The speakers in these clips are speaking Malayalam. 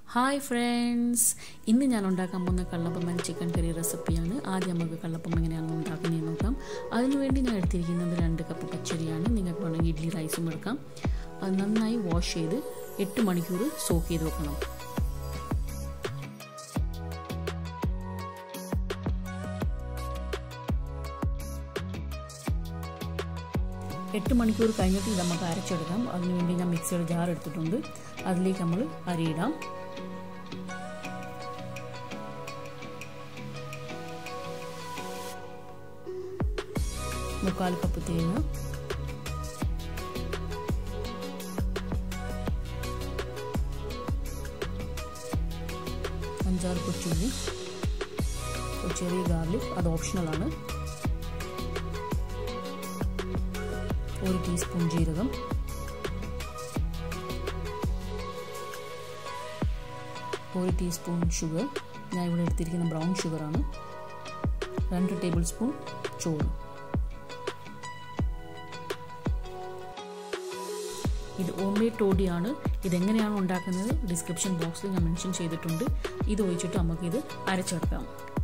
ഹായ് ഫ്രണ്ട്സ് ഇന്ന് ഞാൻ ഉണ്ടാക്കാൻ പോകുന്ന കള്ളപ്പം ആൻഡ് ചിക്കൻ കറി റെസിപ്പിയാണ് ആദ്യം നമുക്ക് കള്ളപ്പം എങ്ങനെയാണ് ഉണ്ടാക്കുന്നത് നോക്കാം അതിനുവേണ്ടി ഞാൻ എടുത്തിരിക്കുന്നത് രണ്ട് കപ്പ് പച്ചരിയാണ് നിങ്ങൾക്ക് വേണമെങ്കിൽ ഇഡ്ഡലി റൈസും എടുക്കാം അത് നന്നായി വാഷ് ചെയ്ത് എട്ട് മണിക്കൂർ സോക്ക് ചെയ്ത് വെക്കണം എട്ട് മണിക്കൂർ കഴിഞ്ഞിട്ട് ഇത് നമുക്ക് അരച്ചെടുക്കാം അതിനുവേണ്ടി ഞാൻ മിക്സിയുടെ ജാർ എടുത്തിട്ടുണ്ട് അതിലേക്ക് നമ്മൾ അരിയിടാം മുക്കാൽ കപ്പ് തേങ്ങ അഞ്ചാറ് കൊച്ചുള്ളി ഒരു ചെറിയ ഗാർലിക് അത് ഓപ്ഷണലാണ് ഒരു ടീസ്പൂൺ ജീരകം ഒരു ടീസ്പൂൺ ഷുഗർ ഞാൻ ഇവിടെ എടുത്തിരിക്കുന്ന ബ്രൗൺ ഷുഗറാണ് രണ്ട് ടേബിൾ സ്പൂൺ ചോറ് ഇത് ഓംലേറ്റ് ടോഡിയാണ് ഇതെങ്ങനെയാണ് ഉണ്ടാക്കുന്നത് ഡിസ്ക്രിപ്ഷൻ ബോക്സിൽ ഞാൻ മെൻഷൻ ചെയ്തിട്ടുണ്ട് ഇത് ഒഴിച്ചിട്ട് നമുക്കിത് അരച്ചെടുക്കാം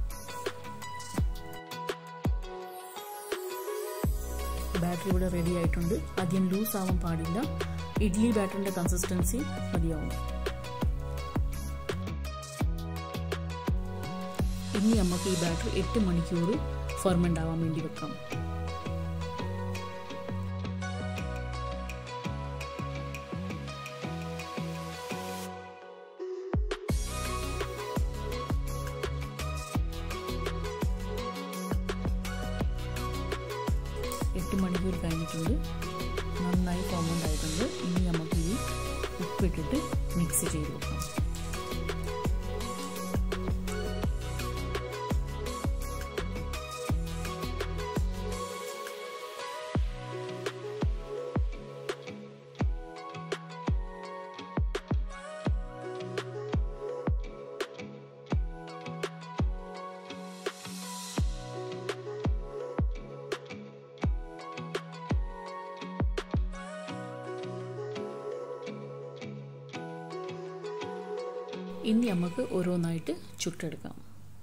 ബാറ്ററി ഇവിടെ റെഡി ആയിട്ടുണ്ട് അധികം ലൂസ് ആവാൻ പാടില്ല ഇഡ്ലി ബാറ്ററിന്റെ കൺസിസ്റ്റൻസി മതിയാവും ഇനി നമുക്ക് ഈ ബാറ്ററി എട്ട് മണിക്കൂർ ഫെർമെൻ്റ് ആവാൻ വേണ്ടി വെക്കാം എട്ട് മണിക്കൂർ കഴിഞ്ഞിട്ടുണ്ട് നന്നായി ഫോമൻ്റ് ആയിട്ടുണ്ട് ഇനി നമുക്ക് ഈ ഉപ്പിട്ടിട്ട് മിക്സ് ചെയ്ത് വെക്കാം ഇനി നമുക്ക് ഓരോന്നായിട്ട് ചുട്ടെടുക്കാം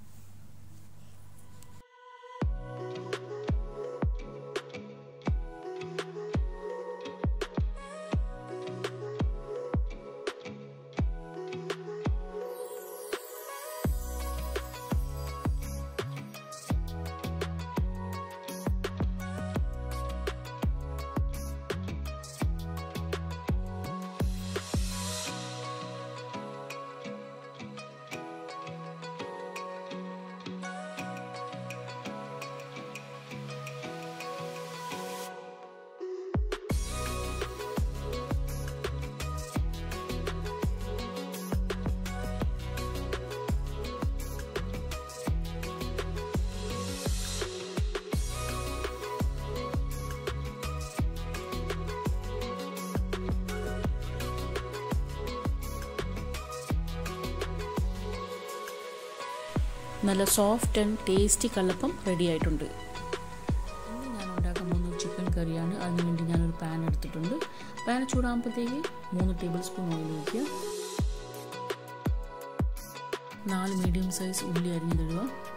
നല്ല സോഫ്റ്റ് ആൻഡ് ടേസ്റ്റി കള്ളപ്പം റെഡി ആയിട്ടുണ്ട് ഇന്ന് ഞാൻ ഉണ്ടാക്കാൻ പോകുന്നത് ചിക്കൻ കറിയാണ് അതിനുവേണ്ടി ഞാനൊരു പാൻ എടുത്തിട്ടുണ്ട് പാൻ ചൂടാകുമ്പോഴത്തേക്ക് മൂന്ന് ടേബിൾ സ്പൂൺ ഓയിൽ ഒഴിക്കുക നാല് മീഡിയം സൈസ് ഉള്ളി അരിഞ്ഞിടുക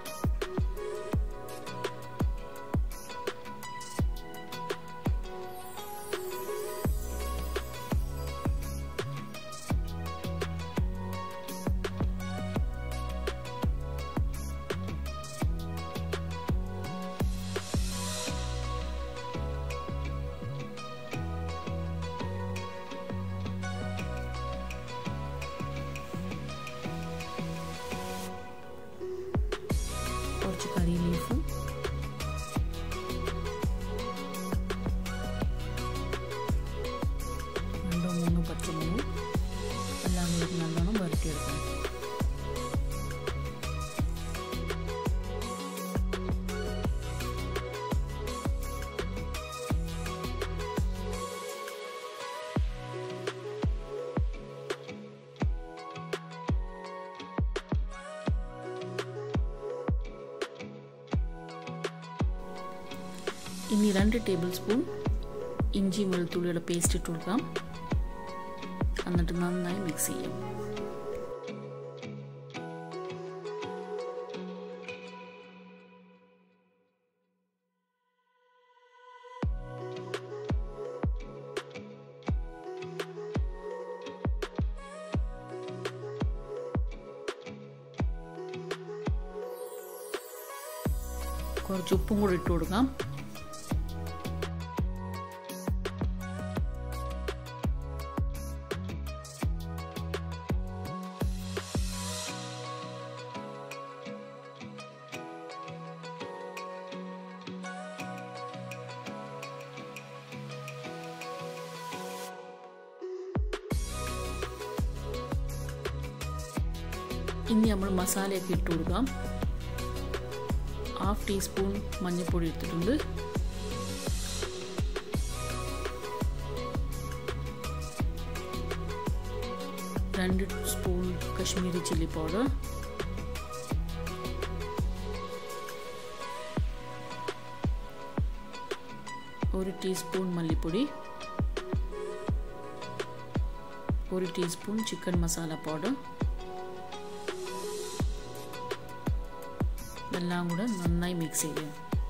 കുറച്ച് കറി ലീഫും രണ്ടോ മൂന്നോ പച്ചമുളകും എല്ലാം കൂടി നല്ലോണം വരട്ടിയെടുക്കണം ഇനി രണ്ട് ടേബിൾ സ്പൂൺ ഇഞ്ചി വെളുത്തുള്ളിയുടെ പേസ്റ്റ് ഇട്ട് കൊടുക്കാം എന്നിട്ട് നന്നായി മിക്സ് ചെയ്യാം കുറച്ച് ഉപ്പും കൂടി ഇട്ട് കൊടുക്കാം ഇനി നമ്മൾ മസാലയൊക്കെ ഇട്ട് കൊടുക്കാം ഹാഫ് ടീസ്പൂൺ മഞ്ഞൾപ്പൊടി എടുത്തിട്ടുണ്ട് രണ്ട് സ്പൂൺ കശ്മീരി ചില്ലി പൗഡർ ഒരു ടീസ്പൂൺ മല്ലിപ്പൊടി ഒരു ടീസ്പൂൺ ചിക്കൻ മസാല പൗഡർ ഇതെല്ലാം കൂടെ നന്നായി മിക്സ് ചെയ്യാം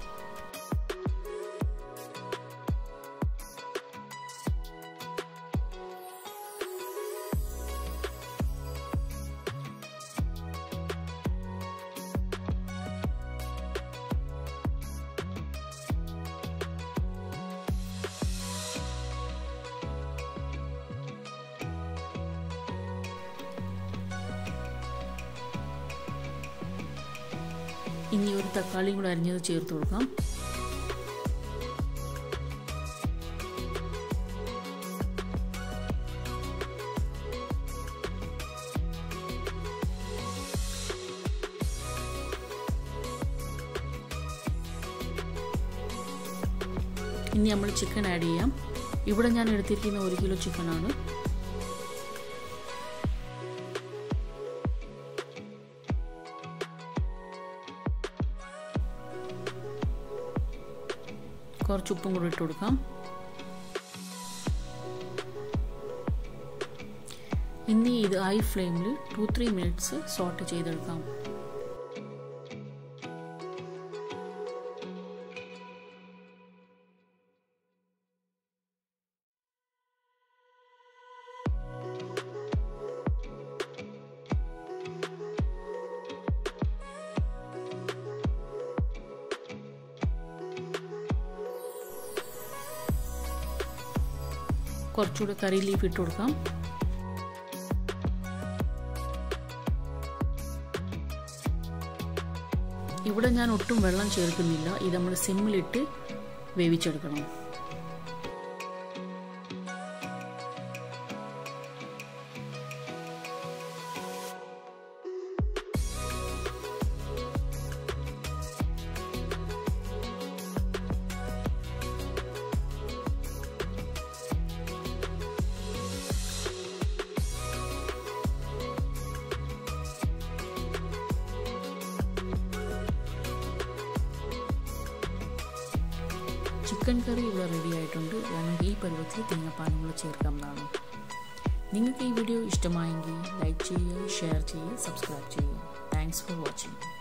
ഇനി ഒരു തക്കാളിയും കൂടെ അരിഞ്ഞത് ചേർത്ത് കൊടുക്കാം ഇനി നമ്മൾ ചിക്കൻ ആഡ് ചെയ്യാം ഇവിടെ ഞാൻ എടുത്തിരിക്കുന്ന ഒരു കിലോ ചിക്കനാണ് കുറച്ച് ഉപ്പും കൂടി ഇട്ട് കൊടുക്കാം ഇനി ഇത് ഹൈ ഫ്ലെയിമിൽ ടു ത്രീ മിനിറ്റ്സ് സോട്ട് ചെയ്തെടുക്കാം കുറച്ചുകൂടെ കറി ലീഫ് ഇട്ട് കൊടുക്കാം ഇവിടെ ഞാൻ ഒട്ടും വെള്ളം ചേർക്കുന്നില്ല ഇത് നമ്മൾ സിമ്മിലിട്ട് വേവിച്ചെടുക്കണം ചിക്കൻ കറി ഇവിടെ റെഡി ആയിട്ടുണ്ട് വേണമെങ്കിൽ ഈ പരുവത്തിൽ തേങ്ങാപ്പാലും കൂടെ ചേർക്കാവുന്നതാണ് നിങ്ങൾക്ക് ഈ വീഡിയോ ഇഷ്ടമായെങ്കിൽ ലൈക്ക് ചെയ്യുക ഷെയർ ചെയ്യുക സബ്സ്ക്രൈബ് ചെയ്യുക താങ്ക്സ് ഫോർ വാച്ചിങ്